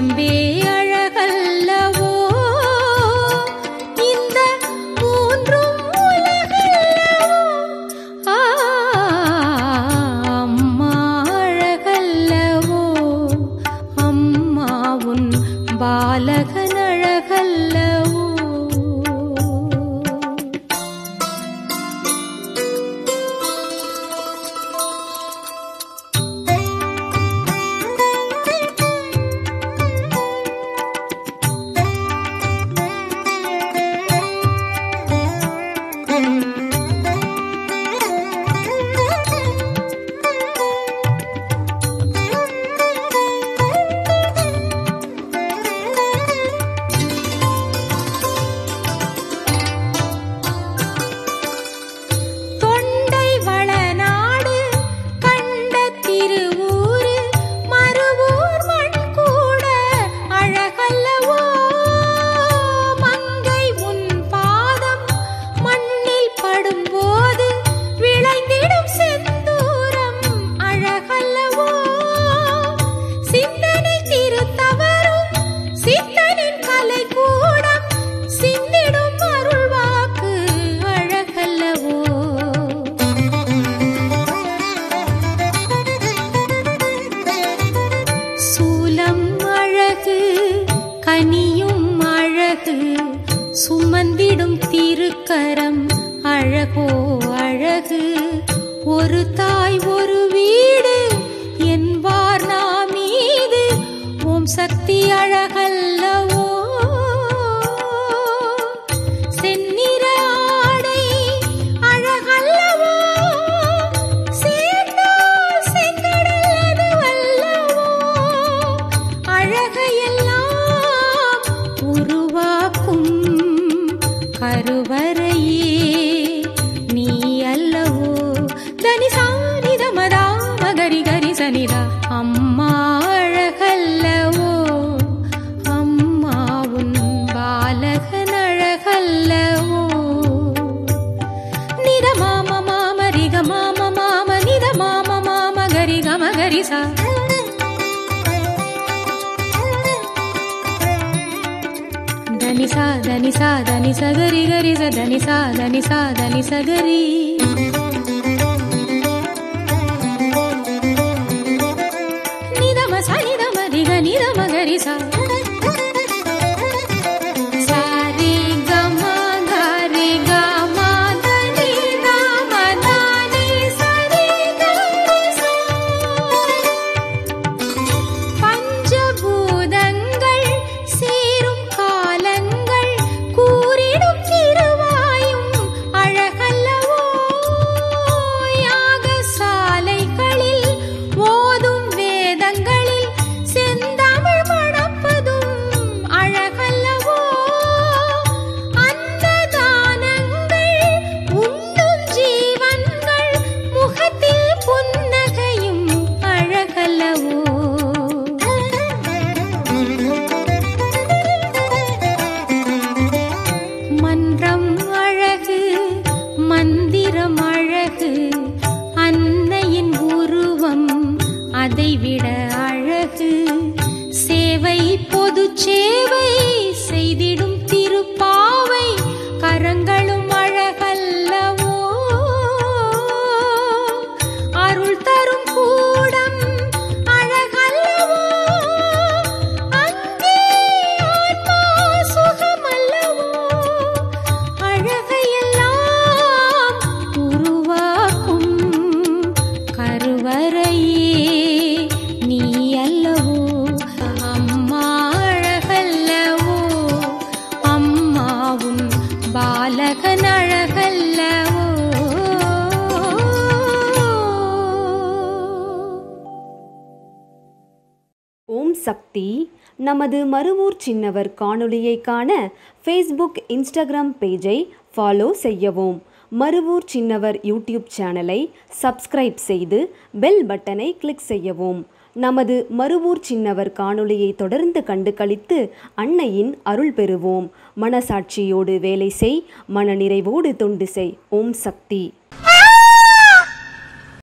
உடம்பே அழகல்லவோ இந்த மூன்றும் உலகல்லவோ ஆ, அம்மா அழகல்லவோ அம்மா உன் பாலகன் அழகல்லவோ தொண்டை வளநாடு கண்ட திருவூரு மறுவூர் மண் கூட அழகல்லவோ மங்கை உன் பாதம் மண்ணில் படும்போது விளைந்திடும் செந்தூரம் அழகல்லவோ சிந்தனை திருத்தவரும் சித்தனின் கலை கூடம் சிந்திடும் அருள்வாக்கு அழகல்லவோ சூலம் அழகு கனியும் அழகு சுமந்திடும் திருக்கரம் அழகோ அழகு ஒரு தாய் ஒரு வீடு என்பார் நாம் மீது ஓம் சக்தி அழகல்லவோ செந்நிற ஆடை அழகல்லவோ சேர்ந்தால் செங்கடல் அதுவல்லவோ அழகையெல்லாம் உருவாக்கும் கருவறையே நீ அல்லவோ தனி சானித மதா மகரி கரி சனிதா அம்மா அழகல்லவோ அம்மா உன் பாலகன் அழகல்லவோ நித மாம மாம ரிக மாம மாம நித மாம மாம கரி கம கரி சா దని సా దని సా దని సగరి గరి స దని సా దని సా దని సగరి నిదమ స నిదమ రిగ నిదమ గరి సా సారి గమ గరి గమ దని గమ దని సరి గరి సా பஞ்சபூதங்கள் சேரும் காலங்கள் கூறிடும் திருவாயும் அழகல்லவோ யாகசாலைகளில் ஓதும் வேதங்களில் செந்தமிழ் மணப்பதும் அழகல்லவோ அன்னதானங்கள் உண்ணும் ஜீவன்கள் முகத்தில் புன்னகையும் அழகல்லவோ மன்றம் அழகு மந்திரம் அழகு அன்னையின் உருவம் அதைவிட அழகு சேவை பொது சேவை செய்திடும் திருப்பாவை கரங்களும் அழகல்லவோ அருள் தரும் கூடம் அழகல்லவோ அங்கே ஆன்மா சுகமல்லவோ அழகையெல்லாம் உருவாக்கும் கருவறையே நீ அல்லவோ அம்மா அழகல்லவோ அம்மாவும் பாலகன் அழகல்லவோ ஓம் சக்தி நமது மறுவூர் சின்னவர் காணொளியை காண ஃபேஸ்புக் இன்ஸ்டாகிராம் பேஜை ஃபாலோ செய்யவும் மறுவூர் சின்னவர் யூடியூப் சேனலை சப்ஸ்கிரைப் செய்து பெல் பட்டனை கிளிக் செய்யவும் நமது மறுவூர் சின்னவர் காணொளியை தொடர்ந்து கண்டு களித்து அன்னையின் அருள் பெறுவோம் மனசாட்சியோடு வேலை செய் மனநிறைவோடு தொண்டு செய் ஓம் சக்தி